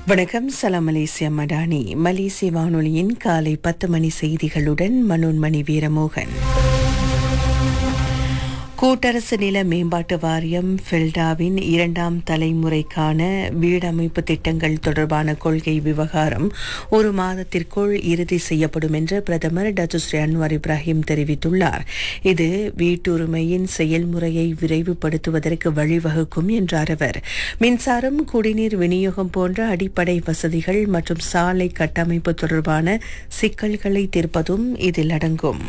வணக்கம் சலாம் மலேசியா மடானி மலேசிய வானொலியின் காலை பத்து மணி செய்திகளுடன் மனோன்மணி வீரமோகன் கூட்டரசு நில மேம்பாட்டு வாரியம் ஃபெல்டாவின் இரண்டாம் தலைமுறைக்கான வீடமைப்பு திட்டங்கள் தொடர்பான கொள்கை விவகாரம் ஒரு மாதத்திற்குள் இறுதி செய்யப்படும் என்று பிரதமர் டச்சுஸ்ரீ அன்வார் இப்ராஹிம் தெரிவித்துள்ளார் இது வீட்டுரிமையின் செயல்முறையை விரைவுபடுத்துவதற்கு வழிவகுக்கும் என்றார் அவர் மின்சாரம் குடிநீர் விநியோகம் போன்ற அடிப்படை வசதிகள் மற்றும் சாலை கட்டமைப்பு தொடர்பான சிக்கல்களை தீர்ப்பதும் இதில் அடங்கும்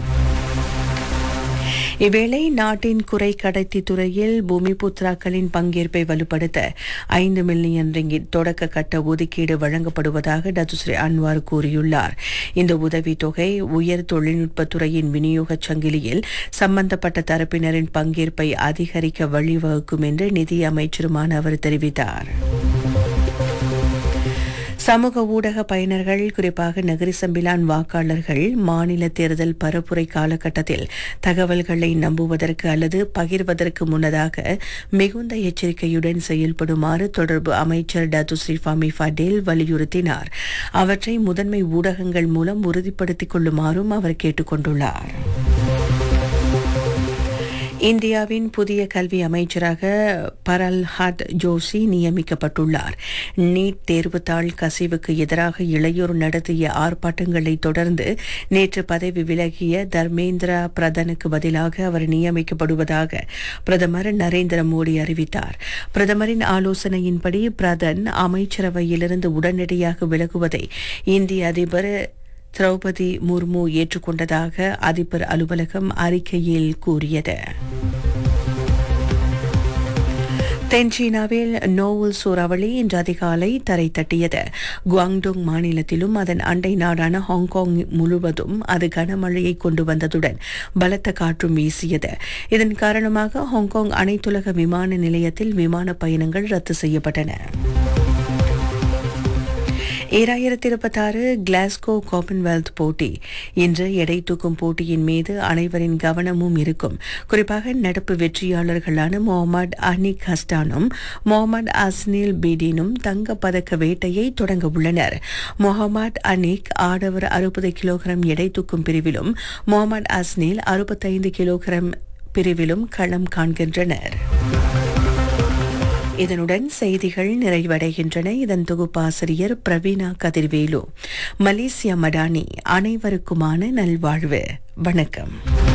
இவ்வேளை நாட்டின் குறை கடத்தி துறையில் பூமிபுத்ராக்களின் பங்கேற்பை வலுப்படுத்த ஐந்து மில்லியன் ரிங்கிட் தொடக்க கட்ட ஒதுக்கீடு வழங்கப்படுவதாக டத்துஸ்ரீ அன்வார் கூறியுள்ளார் இந்த உதவித்தொகை உயர் தொழில்நுட்பத்துறையின் விநியோகச் சங்கிலியில் சம்பந்தப்பட்ட தரப்பினரின் பங்கேற்பை அதிகரிக்க வழிவகுக்கும் என்று நிதி அமைச்சருமான அவர் தெரிவித்தார் சமூக ஊடக பயனர்கள் குறிப்பாக நகரி சம்பிலான் வாக்காளர்கள் மாநில தேர்தல் பரப்புரை காலகட்டத்தில் தகவல்களை நம்புவதற்கு அல்லது பகிர்வதற்கு முன்னதாக மிகுந்த எச்சரிக்கையுடன் செயல்படுமாறு தொடர்பு அமைச்சர் டத்து ஸ்ரீஃபாமி ஃபடேல் வலியுறுத்தினார் அவற்றை முதன்மை ஊடகங்கள் மூலம் உறுதிப்படுத்திக் கொள்ளுமாறும் அவர் கேட்டுக் கொண்டுள்ளார் இந்தியாவின் புதிய கல்வி அமைச்சராக பரல்ஹாட் ஜோஷி நியமிக்கப்பட்டுள்ளார் நீட் தேர்வுத்தாள் கசிவுக்கு எதிராக இளையோர் நடத்திய ஆர்ப்பாட்டங்களை தொடர்ந்து நேற்று பதவி விலகிய தர்மேந்திரா பிரதனுக்கு பதிலாக அவர் நியமிக்கப்படுவதாக பிரதமர் நரேந்திர மோடி அறிவித்தார் பிரதமரின் ஆலோசனையின்படி பிரதன் அமைச்சரவையிலிருந்து உடனடியாக விலகுவதை இந்திய அதிபர் திரௌபதி முர்மு ஏற்றுக்கொண்டதாக அதிபர் அலுவலகம் அறிக்கையில் கூறியது தென்சீனாவில் நோவல் சூறாவளி இன்று அதிகாலை தரை தட்டியது குவாங்டோங் மாநிலத்திலும் அதன் அண்டை நாடான ஹாங்காங் முழுவதும் அது கனமழையை கொண்டு வந்ததுடன் பலத்த காற்றும் வீசியது இதன் காரணமாக ஹாங்காங் அனைத்துலக விமான நிலையத்தில் விமான பயணங்கள் ரத்து செய்யப்பட்டன ஈராயிரத்தி இருபத்தாறு கிளாஸ்கோ காமன்வெல்த் போட்டி இன்று எடை தூக்கும் போட்டியின் மீது அனைவரின் கவனமும் இருக்கும் குறிப்பாக நடப்பு வெற்றியாளர்களான முகமது அனிக் ஹஸ்டானும் முகமது அஸ்னில் பீடினும் தங்கப்பதக்க வேட்டையை தொடங்க உள்ளனர் முகமது அனிக் ஆடவர் அறுபது கிலோகிராம் எடை தூக்கும் பிரிவிலும் முகமது அஸ்னில் அறுபத்தைந்து கிலோகிராம் பிரிவிலும் களம் காண்கின்றனர் இதனுடன் செய்திகள் நிறைவடைகின்றன இதன் தொகுப்பாசிரியர் பிரவீனா கதிர்வேலு மலேசியா மடானி அனைவருக்குமான நல்வாழ்வு வணக்கம்